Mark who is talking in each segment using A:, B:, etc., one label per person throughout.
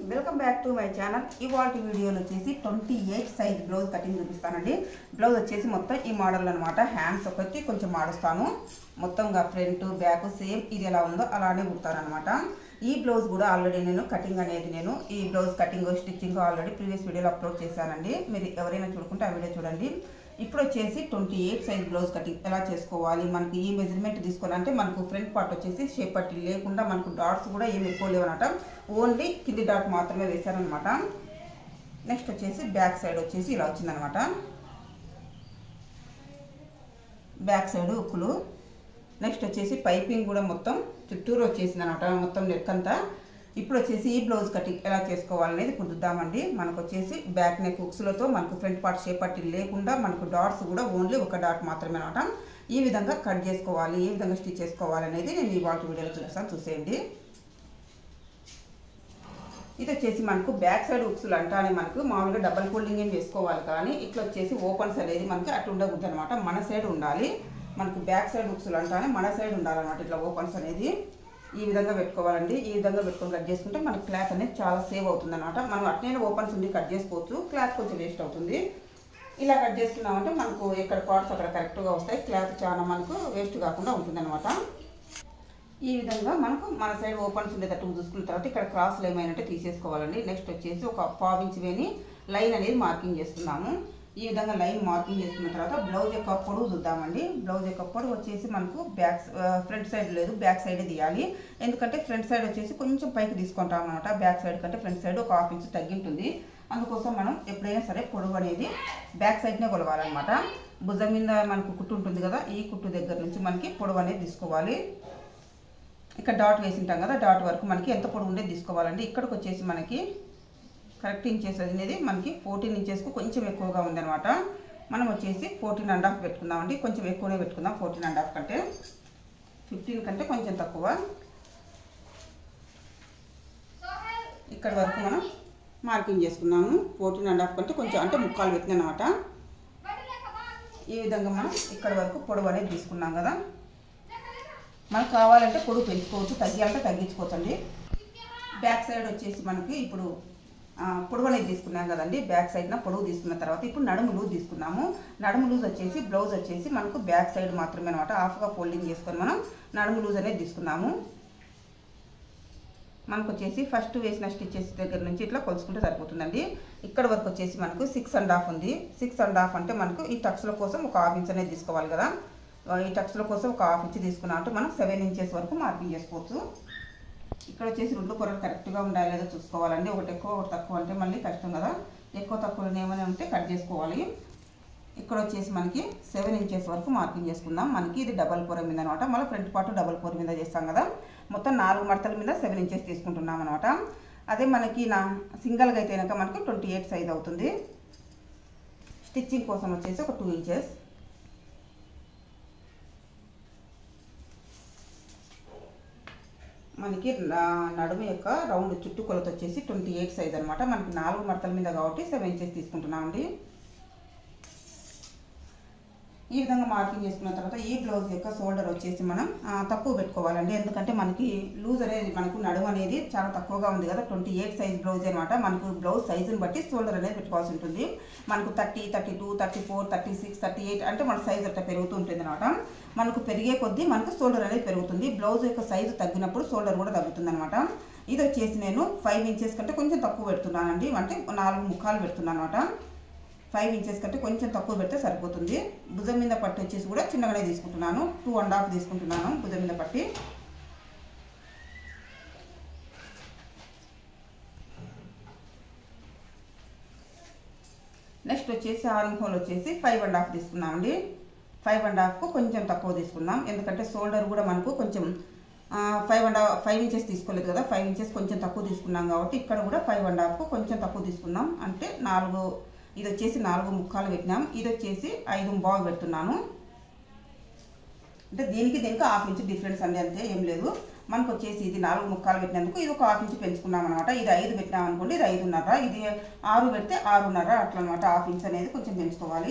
A: welcome back to my channel ఇవాళ వీడియోలో వచ్చేసి twenty eight size blouse cutting చూపిస్తానండి బ్లౌజ్ వచ్చేసి మొత్తం ఈ మోడల్ అనమాట హ్యాండ్స్ ఒకటి కొంచెం మాడుస్తాను మొత్తంగా ఫ్రంట్ బ్యాక్ సేమ్ ఇది ఎలా ఉందో అలానే కుడతాను అనమాట ఈ బ్లౌజ్ కూడా ఆల్రెడీ నేను కటింగ్ అనేది నేను ఈ blouse cutting stitching already previous వీడియోలో అప్లోడ్ చేశానండి మీరు ఎవరైనా చూడుకుంటే ఆ వీడియో చూడండి ఇప్పుడు వచ్చేసి twenty eight size blouse cutting ఎలా చేసుకోవాలి మనకి ఈ మెజర్మెంట్ తీసుకోవాలంటే మనకు ఫ్రంట్ పార్ట్ వచ్చేసి షేప్ పట్టి లేకుండా మనకు డాట్స్ కూడా ఏమి ఎక్కువ లేవనమాట ఓన్లీ కింది డాట్ మాత్రమే వేశారనమాట నెక్స్ట్ వచ్చేసి బ్యాక్ సైడ్ వచ్చేసి ఇలా వచ్చిందనమాట బ్యాక్ సైడ్ ఉక్కులు నెక్స్ట్ వచ్చేసి పైపింగ్ కూడా మొత్తం చుట్టూరు వచ్చేసింది అనమాట మొత్తం నెక్ అంతా ఇప్పుడు వచ్చేసి ఈ బ్లౌజ్ కటింగ్ ఎలా చేసుకోవాలనేది కుదుద్దామండి మనకు వచ్చేసి బ్యాక్ నెక్ ఉక్స్లతో మనకు ఫ్రంట్ పార్ట్ షేప్ పట్టి లేకుండా మనకు డాట్స్ కూడా ఓన్లీ ఒక డాట్ మాత్రమే అనమాట ఈ విధంగా కట్ చేసుకోవాలి ఏ విధంగా స్టిచ్ చేసుకోవాలి అనేది నేను ఈ వాటి వీడియోలో చూపిస్తాను చూసేయండి ఇది వచ్చేసి మనకు బ్యాక్ సైడ్ ఉక్సులు అంటానే మనకు మామూలుగా డబల్ ఫోల్డింగ్ ఏం వేసుకోవాలి కానీ ఇట్లా వచ్చేసి ఓపెన్స్ అనేది మనకి అట్లా ఉండకూడదు అనమాట మన సైడ్ ఉండాలి మనకు బ్యాక్ సైడ్ ఉక్సులు అంటానే మన సైడ్ ఉండాలన్నమాట ఇట్లా ఓపెన్స్ అనేది ఈ విధంగా పెట్టుకోవాలండి ఈ విధంగా పెట్టుకొని కట్ చేసుకుంటే మనకి క్లాత్ అనేది చాలా సేవ్ అవుతుంది అనమాట మనం అట్నే ఓపెన్స్ ఉండి కట్ చేసుకోవచ్చు క్లాత్ కొంచెం వేస్ట్ అవుతుంది ఇలా కట్ చేసుకున్నామంటే మనకు ఎక్కడ పార్ట్స్ అక్కడ కరెక్ట్గా వస్తాయి క్లాత్ చాలా మనకు వేస్ట్ కాకుండా ఉంటుంది ఈ విధంగా మనకు మన సైడ్ ఓపెన్స్ ఉండేటట్టు చూసుకున్న తర్వాత ఇక్కడ క్రాస్లు ఏమైనా తీసేసుకోవాలండి నెక్స్ట్ వచ్చేసి ఒక పావు ఇంచ్ వేని లైన్ అనేది మార్కింగ్ చేసుకున్నాము ఈ విధంగా లైన్ మార్కింగ్ చేసుకున్న తర్వాత బ్లౌజ్ యొక్క పొడవు చూద్దామండి బ్లౌజ్ యొక్క పొడవు వచ్చేసి మనకు బ్యాక్ ఫ్రంట్ సైడ్ లేదు బ్యాక్ సైడ్ తీయాలి ఎందుకంటే ఫ్రంట్ సైడ్ వచ్చేసి కొంచెం పైకి తీసుకుంటాం అనమాట బ్యాక్ సైడ్ కంటే ఫ్రంట్ సైడ్ ఒక హాఫ్ ఇంచ్ తగ్గింటుంది అందుకోసం మనం ఎప్పుడైనా సరే పొడవు అనేది బ్యాక్ సైడ్నే కొలవాలన్నమాట భుజం మీద మనకు కుట్టు ఉంటుంది కదా ఈ కుట్టు దగ్గర నుంచి మనకి పొడవు అనేది తీసుకోవాలి ఇక్కడ డాట్ వేసింటాం కదా డాట్ వరకు మనకి ఎంత పొడవు ఉండేది తీసుకోవాలండి ఇక్కడికి వచ్చేసి మనకి కరెక్ట్ ఇంచెస్ అనేది మనకి ఫోర్టీన్ ఇంచెస్కు కొంచెం ఎక్కువగా ఉందన్నమాట మనం వచ్చేసి ఫోర్టీన్ అండ్ హాఫ్ పెట్టుకుందామండి కొంచెం ఎక్కువనే పెట్టుకుందాం ఫోర్టీన్ అండ్ హాఫ్ కంటే ఫిఫ్టీన్ కంటే కొంచెం తక్కువ ఇక్కడ వరకు మనం మార్కింగ్ చేసుకున్నాము ఫోర్టీన్ అండ్ హాఫ్ కంటే కొంచెం అంటే ముక్కాలు పెట్టింది అనమాట ఈ విధంగా మనం ఇక్కడ వరకు పొడవు అనేది తీసుకున్నాం కదా మనకు కావాలంటే పొడుగు పెంచుకోవచ్చు తగ్గాలంటే తగ్గించుకోవచ్చు అండి బ్యాక్ సైడ్ వచ్చేసి మనకి ఇప్పుడు ఆ, పొడవు అనేది తీసుకున్నాం కదండి బ్యాక్ సైడ్న పొడవు తీసుకున్న తర్వాత ఇప్పుడు నడుము లూజ్ తీసుకున్నాము నడుము లూజ్ వచ్చేసి బ్లౌజ్ వచ్చేసి మనకు బ్యాక్ సైడ్ మాత్రమే అనమాట హాఫ్గా ఫోల్డింగ్ చేసుకొని మనం నడుము లూజ్ అనేది తీసుకున్నాము మనకు వచ్చేసి ఫస్ట్ వేసిన స్టిచెస్ దగ్గర నుంచి ఇట్లా కొలుసుకుంటే సరిపోతుందండి ఇక్కడ వరకు వచ్చేసి మనకు సిక్స్ అండ్ హాఫ్ ఉంది సిక్స్ అండ్ హాఫ్ అంటే మనకు ఈ టక్స్ల కోసం ఒక హాఫ్ ఇంచ్ అనేది తీసుకోవాలి కదా ఈ టక్స్ల కోసం ఒక హాఫ్ ఇంచ్ తీసుకున్నాం అంటే మనం సెవెన్ ఇంచెస్ వరకు మార్కింగ్ చేసుకోవచ్చు ఇక్కడ వచ్చేసి రెండు కొరలు కరెక్ట్గా ఉండాలి లేదో చూసుకోవాలండి ఒకటి ఎక్కువ ఒకటి తక్కువ అంటే మళ్ళీ కష్టం కదా ఎక్కువ తక్కువ ఏమైనా ఉంటే కట్ చేసుకోవాలి ఇక్కడ వచ్చేసి మనకి సెవెన్ ఇంచెస్ వరకు మార్కింగ్ చేసుకుందాం మనకి ఇది డబల్ పొర మీద అనమాట మళ్ళీ ఫ్రంట్ పార్ట్ డబల్ పొర మీద చేస్తాం కదా మొత్తం నాలుగు మడతల మీద సెవెన్ ఇంచెస్ తీసుకుంటున్నాం అనమాట అదే మనకి నా సింగిల్గా అయితే కనుక మనకు ట్వంటీ ఎయిట్ సైజ్ అవుతుంది స్టిచ్చింగ్ కోసం వచ్చేసి ఒక టూ ఇంచెస్ మనకి నా- నడుము యొక్క రౌండ్ చుట్టూ కొలత వచ్చేసి ట్వంటీ ఎయిట్ సైజ్ అనమాట మనకి నాలుగు మడతల మీద కాబట్టి సెవెన్ ఇంచెస్ తీసుకుంటున్నామండి ఈ విధంగా మార్కింగ్ చేసుకున్న తర్వాత ఈ బ్లౌజ్ యొక్క షోల్డర్ వచ్చేసి మనం ఆ, తక్కువ పెట్టుకోవాలండి ఎందుకంటే మనకి లూజ్ అనేది మనకు నడుము అనేది చాలా తక్కువగా ఉంది కదా ట్వంటీ ఎయిట్ సైజ్ బ్లౌజ్ అనమాట మనకు బ్లౌజ్ సైజుని బట్టి షోల్డర్ అనేది పెట్టుకోవాల్సి ఉంటుంది మనకు thirty thirty two thirty four thirty six thirty eight అంటే మన సైజ్ అట్లా పెరుగుతూ ఉంటుంది అనమాట మనకు పెరిగే కొద్దీ మనకు షోల్డర్ అనేది పెరుగుతుంది బ్లౌజ్ యొక్క సైజు తగ్గినప్పుడు షోల్డర్ కూడా తగ్గుతుంది అనమాట ఇది వచ్చేసి నేను ఫైవ్ ఇంచెస్ కంటే కొంచెం తక్కువ పెడుతున్నానండి అంటే నాలుగు ముఖాలు పెడుతున్నాను అనమాట ఫైవ్ ఇంచెస్ కంటే కొంచెం తక్కువ పెడితే సరిపోతుంది భుజం మీద పట్టి వచ్చేసి కూడా చిన్నగానే తీసుకుంటున్నాను టూ అండ్ హాఫ్ తీసుకుంటున్నాను భుజం మీద పట్టి నెక్స్ట్ వచ్చేసి ఆర్మ్ హోల్ వచ్చేసి ఫైవ్ అండ్ హాఫ్ తీసుకున్నామండి ఫైవ్ అండ్ హాఫ్కు కొంచెం తక్కువ తీసుకుందాం ఎందుకంటే షోల్డర్ కూడా మనకు కొంచెం five and half five inches తీసుకోలేదు కదా ఫైవ్ ఇంచెస్ కొంచెం తక్కువ తీసుకున్నాం కాబట్టి ఇక్కడ కూడా ఫైవ్ అండ్ హాఫ్ కొంచెం తక్కువ తీసుకుందాం అంటే నాలుగు ఇది వచ్చేసి నాలుగు ముక్కాలు పెట్టినాం ఇది వచ్చేసి ఐదు బాగు పెడుతున్నాను అంటే దీనికి దీనికి హాఫ్ ఇంచ్ డిఫరెన్స్ అండి అంతే ఏం లేదు మనకు వచ్చేసి ఇది నాలుగు ముక్కాలు పెట్టినందుకు ఇది ఒక హాఫ్ ఇంచ్ పెంచుకున్నాం అనమాట ఇది ఐదు పెట్టినాం అనుకోండి ఇది ఐదున్నర ఇది ఆరు పెడితే ఆరున్నర అట్లా అనమాట హాఫ్ ఇంచ్ అనేది కొంచెం పెంచుకోవాలి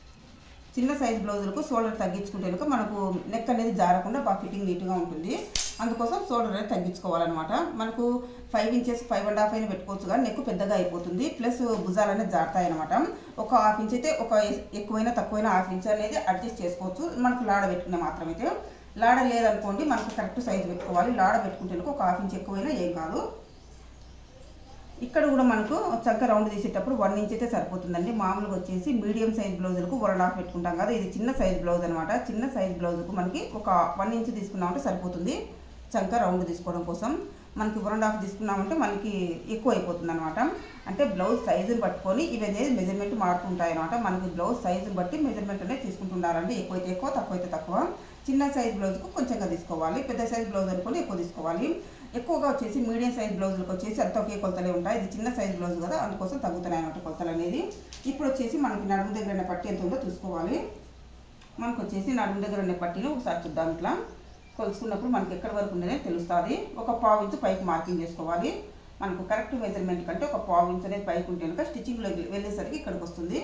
A: చిన్న సైజ్ బ్లౌజులకు షోల్డర్ తగ్గించుకుంటే కనుక మనకు నెక్ అనేది జారకుండా బాగా ఫిట్టింగ్ నీట్గా ఉంటుంది అందుకోసం షోల్డర్ అనేది తగ్గించుకోవాలన్నమాట మనకు five inches five and half అయినా పెట్టుకోవచ్చు కానీ నెక్ పెద్దగా అయిపోతుంది ప్లస్ భుజాలు అనేది జారుతాయి అనమాట ఒక హాఫ్ ఇంచ్ అయితే ఒక ఎక్కువైనా తక్కువైనా హాఫ్ ఇంచ్ అనేది అడ్జస్ట్ చేసుకోవచ్చు మనకు లాడ పెట్టుకునే మాత్రమైతే లాడ లేదనుకోండి మనకు కరెక్ట్ సైజ్ పెట్టుకోవాలి లాడ పెట్టుకుంటే ఒక హాఫ్ ఇంచ్ ఎక్కువైనా ఏం కాదు ఇక్కడ కూడా మనకు చక్క రౌండ్ తీసేటప్పుడు వన్ ఇంచ్ అయితే సరిపోతుందండి మామూలుగా వచ్చేసి మీడియం సైజ్ బ్లౌజులకు వన్ అండ్ హాఫ్ పెట్టుకుంటాం కదా ఇది చిన్న సైజ్ బ్లౌజ్ అనమాట చిన్న సైజ్ బ్లౌజ్కు మనకి ఒక వన్ ఇంచ్ తీసుకున్నామంటే సరిపోతుంది చక్క రౌండ్ తీసుకోవడం కోసం మనకి వన్ అండ్ హాఫ్ తీసుకున్నామంటే మనకి ఎక్కువ అయిపోతుంది అనమాట అంటే బ్లౌజ్ సైజుని పట్టుకొని ఇవి అనేది మెజర్మెంట్ మారుతుంటాయి అనమాట మనకి బ్లౌజ్ సైజుని బట్టి మెజర్మెంట్ అనేది తీసుకుంటుండాలండి ఎక్కువైతే ఎక్కువ తక్కువైతే తక్కువ చిన్న సైజ్ బ్లౌజ్కు కొంచెంగా తీసుకోవాలి పెద్ద సైజ్ బ్లౌజ్ అనుకోని ఎక్కువ తీసుకోవాలి ఎక్కువగా వచ్చేసి మీడియం సైజ్ బ్లౌజులకు వచ్చేసి అంత ఒకే కొలతలే ఉంటాయి ఇది చిన్న సైజ్ బ్లౌజ్ కదా అందుకోసం తగ్గుతున్నాయి అన్నమాట కొలతలు అనేది ఇప్పుడు వచ్చేసి మనకి నడుము దగ్గర ఉన్న పట్టి ఎంత ఉందో చూసుకోవాలి మనకు వచ్చేసి నడుము దగ్గర ఉన్న పట్టిని ఒకసారి చూద్దాం ఇట్లా కొలుసుకున్నప్పుడు మనకి ఎక్కడి వరకు ఉండేనే తెలుస్తుంది ఒక పావు ఇంచు పైకి మార్కింగ్ చేసుకోవాలి మనకు కరెక్ట్ మెజర్మెంట్ కంటే ఒక పావు ఇంచ్ అనేది పైకి ఉంటే కనుక స్టిచ్చింగ్లో వెళ్ళేసరికి ఇక్కడికి వస్తుంది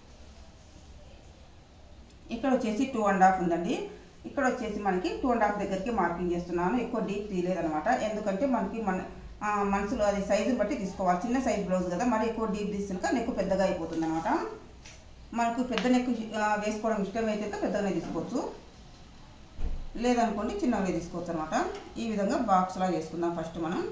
A: ఇక్కడ వచ్చేసి టూ అండ్ హాఫ్ ఉందండి ఇక్కడ వచ్చేసి మనకి టూ అండ్ హాఫ్ దగ్గరికి మార్కింగ్ చేస్తున్నాను ఎక్కువ డీప్ తీయలేదనమాట ఎందుకంటే మనకి మన ఆ, మనసులో అది సైజుని బట్టి తీసుకోవాలి చిన్న సైజ్ బ్లౌజ్ కదా మరి ఎక్కువ డీప్ తీసినాక నెక్ పెద్దగా అయిపోతుంది అనమాట మనకు పెద్ద నెక్ ఆ, వేసుకోవడం ఇష్టమైతే కనుక పెద్దగానే తీసుకోవచ్చు లేదనుకోండి చిన్నగా తీసుకోవచ్చు అనమాట ఈ విధంగా బాక్స్లా చేసుకుందాం ఫస్ట్ మనం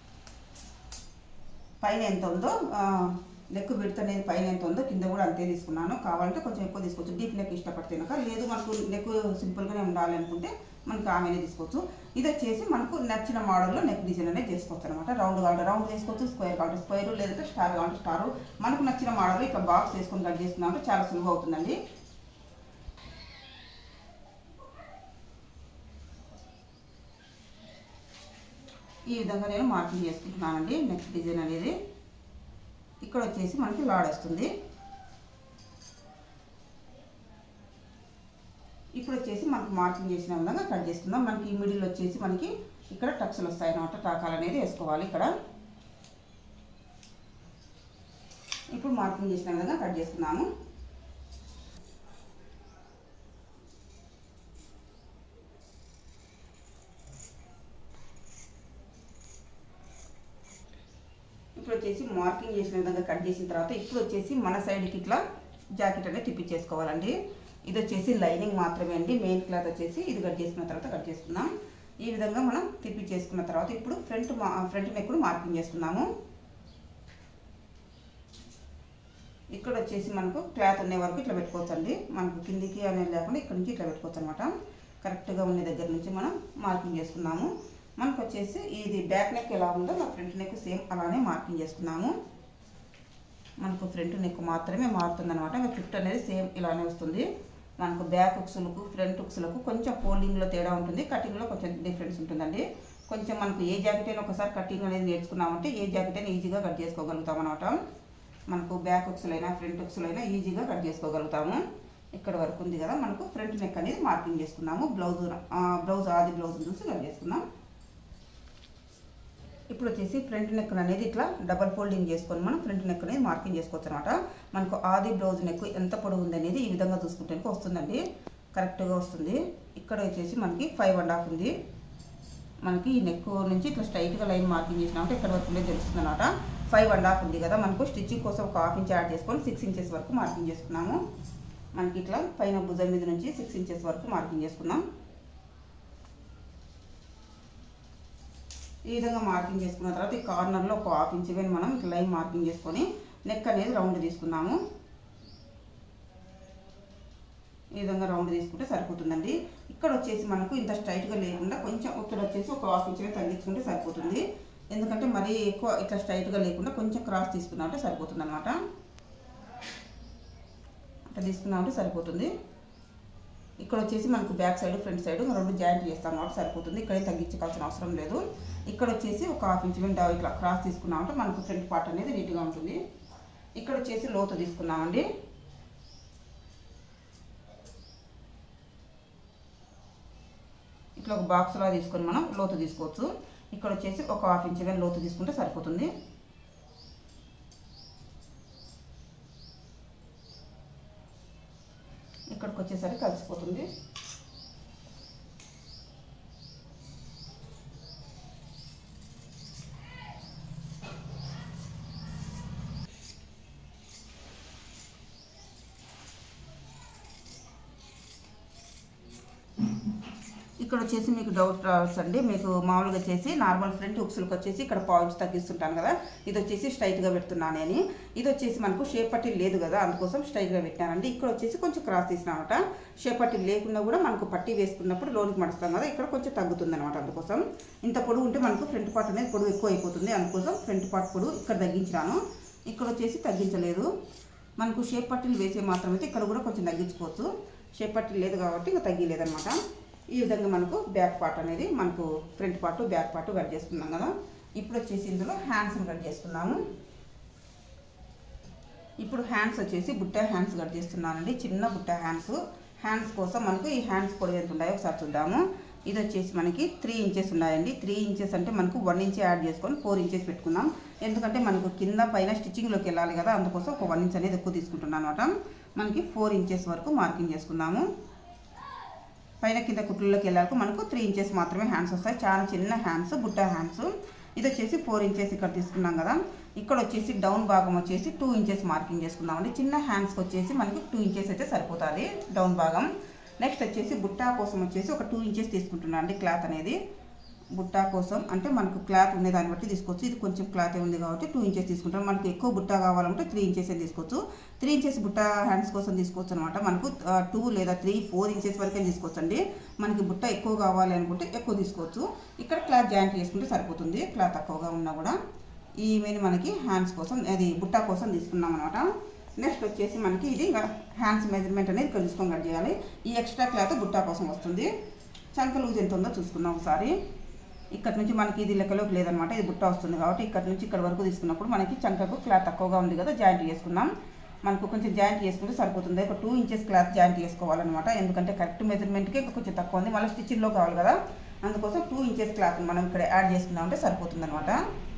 A: పైన ఎంత ఉందో ఆ, నెక్ విడత అనేది పైన ఎంత ఉందో కింద కూడా అంతే తీసుకున్నాను కావాలంటే కొంచెం ఎక్కువ తీసుకోవచ్చు డీప్ నెక్ ఇష్టపడితే కనుక లేదు మనకు నెక్ సింపుల్గానే ఉండాలి అనుకుంటే మనకి ఆమెనే తీసుకోవచ్చు ఇది వచ్చేసి మనకు నచ్చిన మోడల్లో నెక్ డిజైన్ అనేది చేసుకోవచ్చు అనమాట రౌండ్ కావాలి రౌండ్ చేసుకోవచ్చు స్క్వేర్ కావాలి స్క్వేర్ లేదంటే స్టార్ కావాలి స్టార్ మనకు నచ్చిన మోడల్ ఇట్లా బాక్స్ వేసుకొని కట్ చేసుకున్నామంటే చాలా సులువు అవుతుందండి ఈ విధంగా నేను మార్కింగ్ చేసుకుంటున్నానండి నెక్స్ట్ డిజైన్ అనేది ఇక్కడ వచ్చేసి మనకి లాడ్ వస్తుంది ఇప్పుడు వచ్చేసి మనకి మార్కింగ్ చేసిన విధంగా కట్ చేసుకుందాం మనకి ఈ మిడిల్ వచ్చేసి మనకి ఇక్కడ టక్స్లు వస్తాయి అన్నమాట టాకాలు అనేది వేసుకోవాలి ఇక్కడ ఇప్పుడు మార్కింగ్ చేసిన విధంగా కట్ చేసుకున్నాము ఇప్పుడు వచ్చేసి మార్కింగ్ చేసిన విధంగా కట్ చేసిన తర్వాత ఇప్పుడు వచ్చేసి మన సైడ్కి ఇట్లా జాకెట్ అనేది తిప్పించేసుకోవాలండి ఇది వచ్చేసి లైనింగ్ మాత్రమే అండి మెయిన్ క్లాత్ వచ్చేసి ఇది కట్ చేసుకున్న తర్వాత కట్ చేసుకుందాం ఈ విధంగా మనం తిప్పించేసుకున్న తర్వాత ఇప్పుడు ఫ్రంట్ మా ఫ్రంట్ నెక్ కూడా మార్కింగ్ చేసుకుందాము ఇక్కడ వచ్చేసి మనకు క్లాత్ ఉండే వరకు ఇట్లా పెట్టుకోవచ్చు అండి మనకు కిందికి అనేది లేకుండా ఇక్కడ నుంచి ఇట్లా పెట్టుకోవచ్చు అనమాట కరెక్ట్గా ఉండే దగ్గర నుంచి మనం మార్కింగ్ చేసుకున్నాము మనకు వచ్చేసి ఇది బ్యాక్ నెక్ ఎలా ఉందో మా ఫ్రంట్ నెక్ సేమ్ అలానే మార్కింగ్ చేసుకున్నాము మనకు ఫ్రంట్ నెక్ మాత్రమే మారుతుంది అనమాట ఫిఫ్ట్ అనేది సేమ్ ఇలానే వస్తుంది మనకు బ్యాక్ ఉక్సులకు ఫ్రంట్ ఉక్సులకు కొంచెం ఫోల్డింగ్లో తేడా ఉంటుంది కటింగ్లో కొంచెం డిఫరెన్స్ ఉంటుందండి కొంచెం మనకు ఏ జాకెట్ అయినా ఒకసారి కటింగ్ అనేది నేర్చుకున్నామంటే ఏ జాకెట్ అయినా ఈజీగా కట్ చేసుకోగలుగుతాం అనమాట మనకు బ్యాక్ ఉక్సులైనా ఫ్రంట్ ఉక్సులైనా ఈజీగా కట్ చేసుకోగలుగుతాము ఇక్కడ వరకు ఉంది కదా మనకు ఫ్రంట్ నెక్ అనేది మార్కింగ్ చేసుకున్నాము బ్లౌజ్ బ్లౌజ్ ఆది బ్లౌజ్ చూసి కట్ చేసుకున్నాం ఇప్పుడు వచ్చేసి ఫ్రంట్ నెక్ అనేది ఇట్లా డబల్ ఫోల్డింగ్ చేసుకొని మనం ఫ్రంట్ నెక్ అనేది మార్కింగ్ చేసుకోవచ్చు అనమాట మనకు ఆది బ్లౌజ్ నెక్ ఎంత పొడవు ఉంది అనేది ఈ విధంగా చూసుకుంటే వస్తుందండి కరెక్ట్గా వస్తుంది ఇక్కడ వచ్చేసి మనకి ఫైవ్ అండ్ హాఫ్ ఉంది మనకి ఈ నెక్ నుంచి ఇట్లా స్ట్రైట్గా లైన్ మార్కింగ్ చేసినామంటే ఇక్కడ వరకు ఉండే తెలుస్తుంది అనమాట ఫైవ్ అండ్ హాఫ్ ఉంది కదా మనకు స్టిచ్చింగ్ కోసం ఒక హాఫ్ ఇంచ్ యాడ్ చేసుకొని సిక్స్ ఇంచెస్ వరకు మార్కింగ్ చేసుకున్నాము మనకి ఇట్లా పైన భుజం మీద నుంచి సిక్స్ ఇంచెస్ వరకు మార్కింగ్ చేసుకున్నాం ఈ విధంగా మార్కింగ్ చేసుకున్న తర్వాత ఈ కార్నర్లో ఒక హాఫ్ ఇంచ్ ఇవన్నీ మనం ఇట్లా లైన్ మార్కింగ్ చేసుకొని నెక్ అనేది రౌండ్ తీసుకున్నాము ఈ విధంగా రౌండ్ తీసుకుంటే సరిపోతుందండి ఇక్కడ వచ్చేసి మనకు ఇంత స్ట్రైట్గా లేకుండా కొంచెం ఇక్కడ వచ్చేసి ఒక హాఫ్ ఇంచ్ తగ్గించుకుంటే సరిపోతుంది ఎందుకంటే మరీ ఎక్కువ ఇట్లా స్ట్రైట్గా లేకుండా కొంచెం క్రాస్ తీసుకున్నామంటే సరిపోతుంది అనమాట అట్లా తీసుకున్నామంటే సరిపోతుంది ఇక్కడ వచ్చేసి మనకు బ్యాక్ సైడ్ ఫ్రంట్ సైడ్ రెండు జాయింట్ చేస్తాం కాబట్టి సరిపోతుంది ఇక్కడ తగ్గించుకోవాల్సిన అవసరం లేదు ఇక్కడ వచ్చేసి ఒక హాఫ్ ఇంచ్ వెంట ఇట్లా క్రాస్ తీసుకున్నామంటే మనకు ఫ్రంట్ పార్ట్ అనేది నీట్గా ఉంటుంది ఇక్కడ వచ్చేసి లోతు తీసుకున్నామండి ఇట్లా ఒక బాక్స్లా తీసుకొని మనం లోతు తీసుకోవచ్చు ఇక్కడ వచ్చేసి ఒక హాఫ్ ఇంచ్ కానీ లోతు తీసుకుంటే సరిపోతుంది ఇక్కడికి వచ్చేసరికి కలిసిపోతుంది ఇక్కడ వచ్చేసి మీకు డౌట్ రావచ్చు అండి మీకు మామూలుగా వచ్చేసి నార్మల్ ఫ్రంట్ హుక్స్లకు వచ్చేసి ఇక్కడ పాయింట్స్ తగ్గిస్తుంటాను కదా ఇది వచ్చేసి స్ట్రైట్గా పెడుతున్నాను నేను ఇది వచ్చేసి మనకు షేప్ పట్టి లేదు కదా అందుకోసం స్ట్రైట్గా పెట్టానండి ఇక్కడ వచ్చేసి కొంచెం క్రాస్ తీసినామట షేప్ పట్టి లేకుండా కూడా మనకు పట్టి వేసుకున్నప్పుడు లోనికి మడుస్తాం కదా ఇక్కడ కొంచెం తగ్గుతుంది అనమాట అందుకోసం ఇంత పొడుగు ఉంటే మనకు ఫ్రంట్ పార్ట్ అనేది పొడుగు ఎక్కువ అయిపోతుంది అందుకోసం ఫ్రంట్ పార్ట్ పొడుగు ఇక్కడ తగ్గించినాను ఇక్కడ వచ్చేసి తగ్గించలేదు మనకు షేప్ పట్టీలు వేసే మాత్రం అయితే ఇక్కడ కూడా కొంచెం తగ్గించుకోవచ్చు షేప్ పట్టీలు లేదు కాబట్టి ఇంకా తగ్గిలేదనమాట ఈ విధంగా మనకు బ్యాక్ పార్ట్ అనేది మనకు front part back part cut చేసుకున్నాం కదా ఇప్పుడు వచ్చేసి ఇందులో హ్యాండ్స్ని కట్ చేసుకున్నాము ఇప్పుడు హ్యాండ్స్ వచ్చేసి బుట్ట హ్యాండ్స్ కట్ చేస్తున్నానండి చిన్న బుట్ట హ్యాండ్స్ హ్యాండ్స్ కోసం మనకు ఈ హ్యాండ్స్ పొడవు ఎంత ఉన్నాయో ఒకసారి చూద్దాము ఇది వచ్చేసి మనకి త్రీ ఇంచెస్ ఉన్నాయండి త్రీ ఇంచెస్ అంటే మనకు వన్ ఇంచ్ యాడ్ చేసుకొని ఫోర్ ఇంచెస్ పెట్టుకుందాం ఎందుకంటే మనకు కింద పైన స్టిచ్చింగ్లోకి వెళ్ళాలి కదా అందుకోసం ఒక వన్ ఇంచ్ అనేది ఎక్కువ తీసుకుంటున్నాను అనమాట మనకి ఫోర్ ఇంచెస్ వరకు మార్కింగ్ చేసుకుందాము పైన కింద కుట్లలోకి వెళ్ళాక మనకు త్రీ ఇంచెస్ మాత్రమే హ్యాండ్స్ వస్తాయి చాలా చిన్న హ్యాండ్స్ బుట్ట హ్యాండ్స్ ఇది వచ్చేసి ఫోర్ ఇంచెస్ ఇక్కడ తీసుకున్నాం కదా ఇక్కడ వచ్చేసి డౌన్ భాగం వచ్చేసి టూ ఇంచెస్ మార్కింగ్ చేసుకుందామండి చిన్న హ్యాండ్స్కి వచ్చేసి మనకి టూ ఇంచెస్ అయితే సరిపోతుంది డౌన్ భాగం నెక్స్ట్ వచ్చేసి బుట్టా కోసం వచ్చేసి ఒక టూ ఇంచెస్ తీసుకుంటున్నాను అండి క్లాత్ అనేది బుట్టా కోసం అంటే మనకు క్లాత్ ఉండే దాన్ని బట్టి తీసుకోవచ్చు ఇది కొంచెం క్లాత్ ఉంది కాబట్టి టూ ఇంచెస్ తీసుకుంటాం మనకు ఎక్కువ బుట్టా కావాలంటే త్రీ ఇంచెస్ తీసుకోవచ్చు త్రీ ఇంచెస్ బుట్టా హ్యాండ్స్ కోసం తీసుకోవచ్చు అనమాట మనకు టూ లేదా త్రీ ఫోర్ ఇంచెస్ వరకే తీసుకోవచ్చు అండి మనకి బుట్ట ఎక్కువ కావాలి అనుకుంటే ఎక్కువ తీసుకోవచ్చు ఇక్కడ క్లాత్ జాయింట్ చేసుకుంటే సరిపోతుంది క్లాత్ తక్కువగా ఉన్నా కూడా ఈ మీద మనకి హ్యాండ్స్ కోసం అది బుట్టా కోసం తీసుకున్నాం అనమాట నెక్స్ట్ వచ్చేసి మనకి ఇది హ్యాండ్స్ మెజర్మెంట్ అనేది ఇక్కడ తీసుకొని కట్ చేయాలి ఈ ఎక్స్ట్రా క్లాత్ బుట్టా కోసం వస్తుంది చంక లూజ్ ఎంత ఉందో చూసుకుందాం ఒకసారి ఇక్కడ నుంచి మనకి ఇది లెక్కలోకి లేదనమాట ఇది బుట్ట వస్తుంది కాబట్టి ఇక్కడ నుంచి ఇక్కడ వరకు తీసుకున్నప్పుడు మనకి చంకకు క్లాత్ తక్కువగా ఉంది కదా జాయింట్ చేసుకుందాం మనకు కొంచెం జాయింట్ చేసుకుంటే సరిపోతుంది ఒక టూ ఇంచెస్ క్లాత్ జాయింట్ చేసుకోవాలన్నమాట ఎందుకంటే కరెక్ట్ మెజర్మెంట్కి కొంచెం తక్కువ ఉంది మళ్ళీ స్టిచ్చింగ్లో కావాలి కదా అందుకోసం టూ ఇంచెస్ క్లాత్ మనం ఇక్కడ యాడ్ చేసుకుందామంటే సరిపోతుంది అనమాట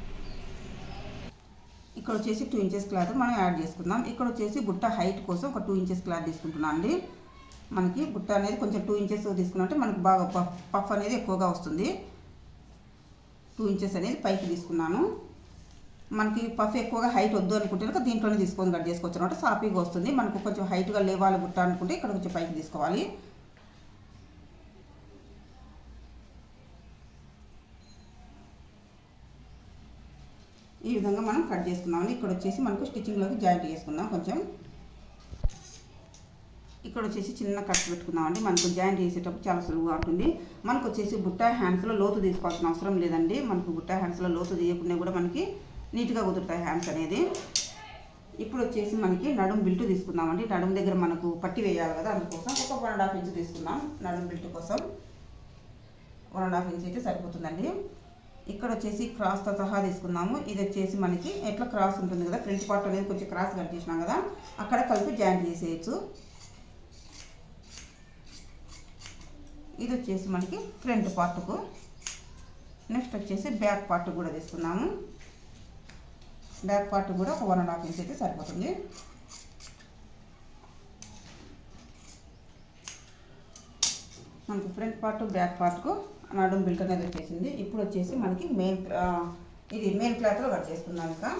A: ఇక్కడ వచ్చేసి టూ ఇంచెస్ క్లాత్ మనం యాడ్ చేసుకుందాం ఇక్కడ వచ్చేసి బుట్ట హైట్ కోసం ఒక టూ ఇంచెస్ క్లాత్ తీసుకుంటున్నాం అండి మనకి బుట్ట అనేది కొంచెం టూ ఇంచెస్ తీసుకున్నట్టే మనకు బాగా పఫ్ పఫ్ అనేది ఎక్కువగా వస్తుంది టూ ఇంచెస్ అనేది పైకి తీసుకున్నాను మనకి పఫ్ ఎక్కువగా హైట్ వద్దు అనుకుంటే కనుక దీంట్లోనే తీసుకొని కట్ చేసుకోవచ్చు అనమాట సాఫీగా వస్తుంది మనకు కొంచెం హైట్గా లేవాలి బుట్ట అనుకుంటే ఇక్కడ కొంచెం పైకి తీసుకోవాలి ఈ విధంగా మనం కట్ చేసుకుందామండి ఇక్కడ వచ్చేసి మనకు స్టిచ్చింగ్లోకి జాయింట్ చేసుకుందాం కొంచెం ఇక్కడ వచ్చేసి చిన్న కట్ పెట్టుకుందామండి మనకు జాయింట్ చేసేటప్పుడు చాలా సులువుగా ఉంటుంది మనకు వచ్చేసి బుట్ట హ్యాండ్స్లో లోతు తీసుకోవాల్సిన అవసరం లేదండి మనకు బుట్ట హ్యాండ్స్లో లోతు తీయకుండా కూడా మనకి నీట్గా కుదురుతాయి హ్యాండ్స్ అనేది ఇప్పుడు వచ్చేసి మనకి నడుం బిల్ట్ తీసుకుందామండి నడుం దగ్గర మనకు పట్టి వేయాలి కదా అందుకోసం ఒక వన్ అండ్ హాఫ్ ఇంచ్ తీసుకుందాం నడుం బిల్ట్ కోసం వన్ అండ్ హాఫ్ ఇంచ్ అయితే సరిపోతుందండి ఇక్కడ వచ్చేసి క్రాస్తో సహా తీసుకుందాము ఇది వచ్చేసి మనకి ఎట్లా క్రాస్ ఉంటుంది కదా ఫ్రంట్ పార్ట్ అనేది కొంచెం క్రాస్ కట్ చేసినాం కదా అక్కడ కలిపి జాయింట్ చేసేయచ్చు ఇది వచ్చేసి మనకి ఫ్రంట్ పార్ట్కు నెక్స్ట్ వచ్చేసి బ్యాక్ పార్ట్ కూడా తీసుకున్నాము బ్యాక్ పార్ట్ కూడా ఒక వన్ అండ్ హాఫ్ ఇంచ్ అయితే సరిపోతుంది మనకు ఫ్రంట్ పార్ట్ బ్యాక్ పార్ట్కు నడుం బిల్ట్ అనేది వచ్చేసింది ఇప్పుడు వచ్చేసి మనకి మెయిన్ ఇది మెయిన్ క్లాత్లో కట్ చేసుకున్నాం ఇంకా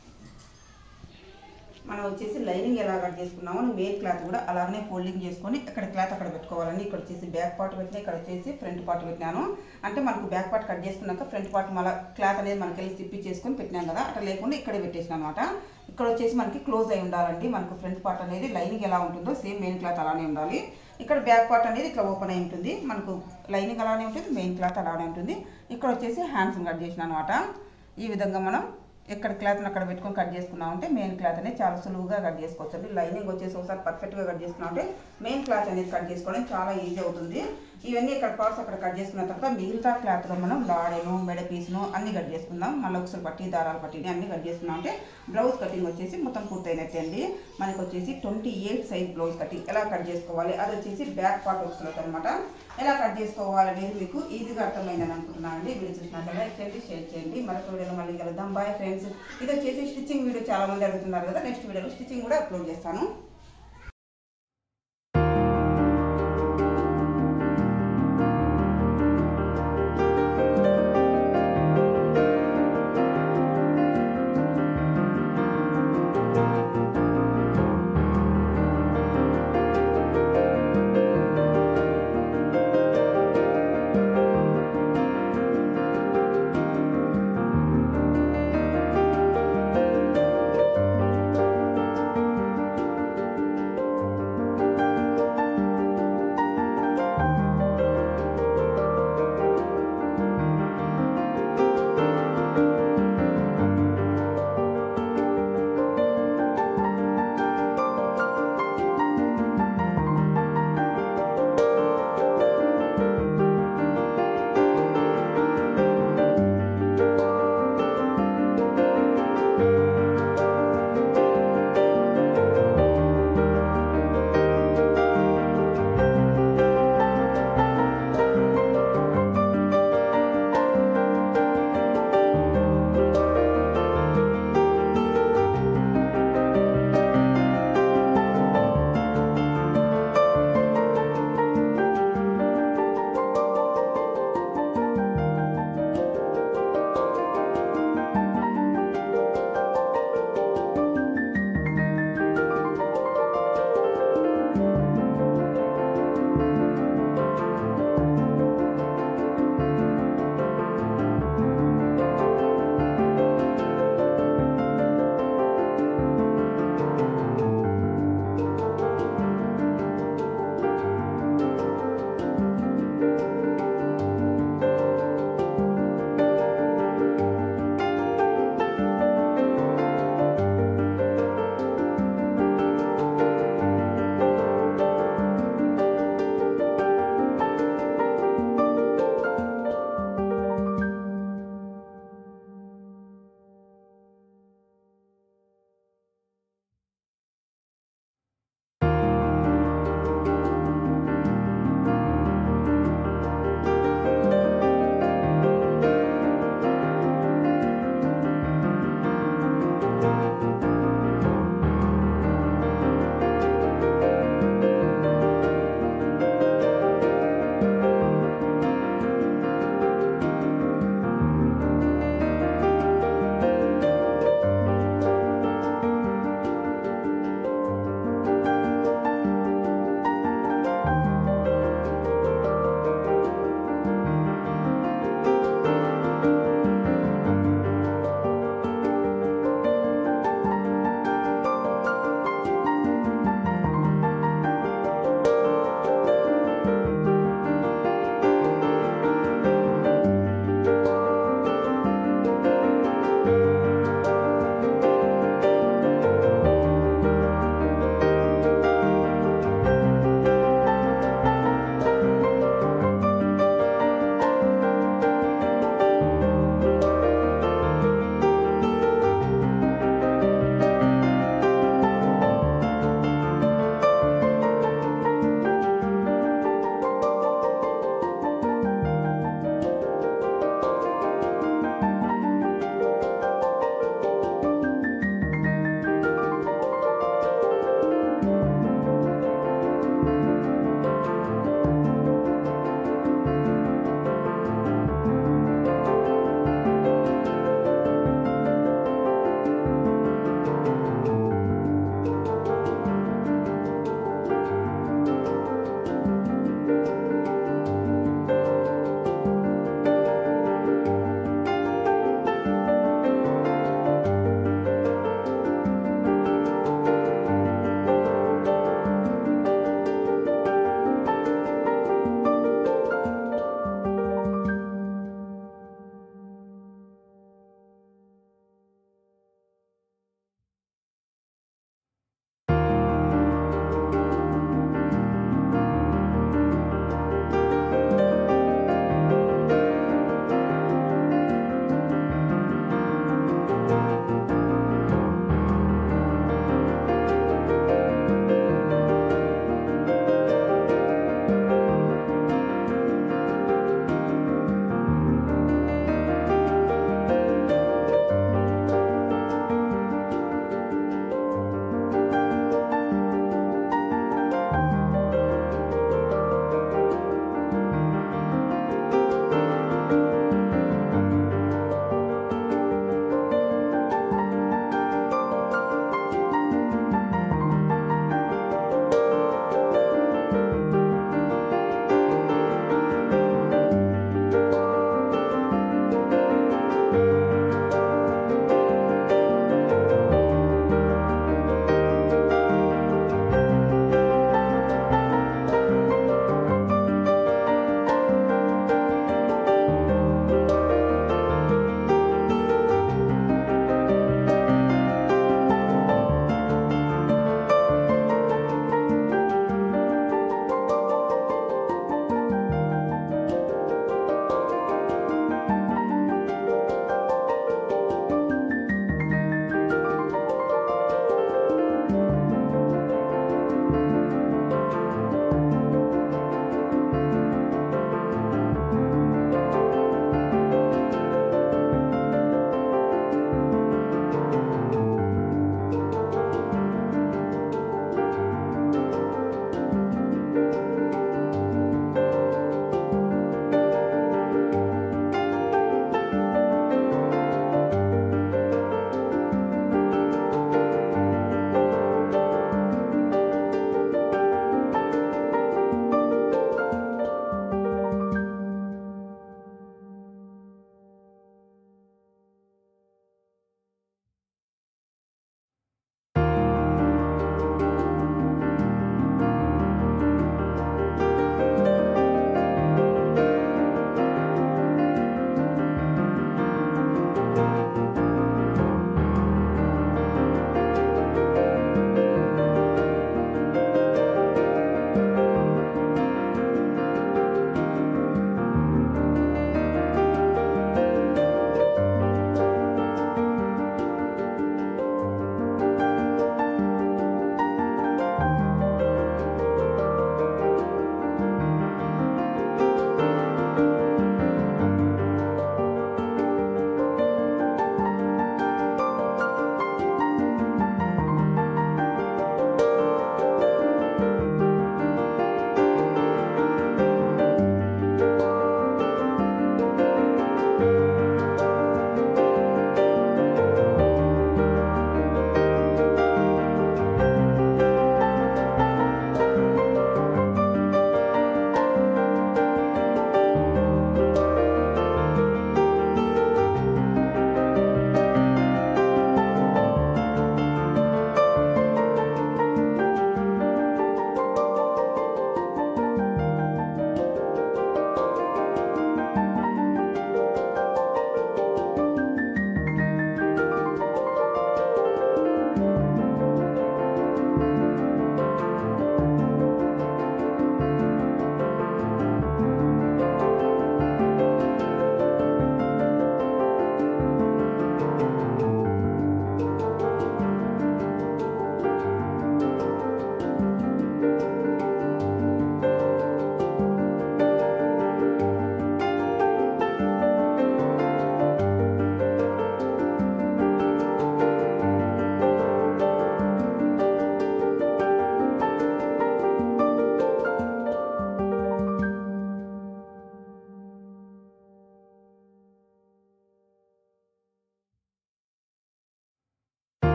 A: మనం వచ్చేసి లైనింగ్ ఎలా కట్ చేసుకున్నామో మెయిన్ క్లాత్ కూడా అలాగనే ఫోల్డింగ్ చేసుకొని ఇక్కడ క్లాత్ అక్కడ పెట్టుకోవాలండి ఇక్కడ వచ్చేసి బ్యాక్ పార్ట్ పెట్టినా ఇక్కడ వచ్చేసి ఫ్రంట్ పార్ట్ పెట్టినాను అంటే మనకు బ్యాక్ పార్ట్ కట్ చేసుకున్నాక ఫ్రంట్ పార్ట్ మళ్ళీ క్లాత్ అనేది మనకి వెళ్ళి తిప్పి చేసుకొని పెట్టినాం కదా అట్లా లేకుండా ఇక్కడే పెట్టేసిన అనమాట ఇక్కడ వచ్చేసి మనకి క్లోజ్ అయి ఉండాలండి మనకు ఫ్రంట్ పార్ట్ అనేది లైనింగ్ ఎలా ఉంటుందో సేమ్ మెయిన్ క్లాత్ అలానే ఉండాలి ఇక్కడ బ్యాక్ పార్ట్ అనేది ఇట్లా ఓపెన్ అయి ఉంటుంది మనకు లైనింగ్ అలానే ఉంటుంది మెయిన్ క్లాత్ అలానే ఉంటుంది ఇక్కడ వచ్చేసి హ్యాండ్స్ కట్ చేసిన అనమాట ఈ విధంగా మనం ఎక్కడ క్లాత్ని అక్కడ పెట్టుకొని కట్ చేసుకున్నామంటే మెయిన్ క్లాత్ అనేది చాలా సులువుగా కట్ చేసుకోవచ్చు అండి లైనింగ్ వచ్చేసి ఒకసారి పర్ఫెక్ట్గా కట్ చేసుకున్నామంటే మెయిన్ క్లాత్ అనేది కట్ చేసుకోవడం చాలా ఈజీ అవుతుంది ఇవన్నీ ఇక్కడ పార్ట్స్ అక్కడ కట్ చేసుకున్న తర్వాత మిగతా క్లాత్లో మనం లాడెను మెడ పీస్ను అన్ని కట్ చేసుకుందాం మళ్ళీ ఒకసారి పట్టి దారాలు పట్టిని అన్ని కట్ చేసుకున్నాం అంటే బ్లౌజ్ కటింగ్ వచ్చేసి మొత్తం పూర్తయినట్టే అండి మనకి వచ్చేసి twenty eight size blouse cutting ఎలా కట్ చేసుకోవాలి అది వచ్చేసి బ్యాక్ పార్ట్ వస్తుంది అనమాట ఎలా కట్ చేసుకోవాలి అనేది మీకు ఈజీగా అర్థమైందని అనుకుంటున్నాను అండి వీడియో చూసినాక లైక్ చేయండి షేర్ చేయండి మరొక వీడియోలో మళ్ళీ కలుద్దాం బాయ్ ఫ్రెండ్స్ ఇది వచ్చేసి స్టిచ్చింగ్ వీడియో చాలా మంది అడుగుతున్నారు కదా నెక్స్ట్ వీడియోలో స్టిచ్చింగ్ కూడా అప్లోడ్ చేస్తాను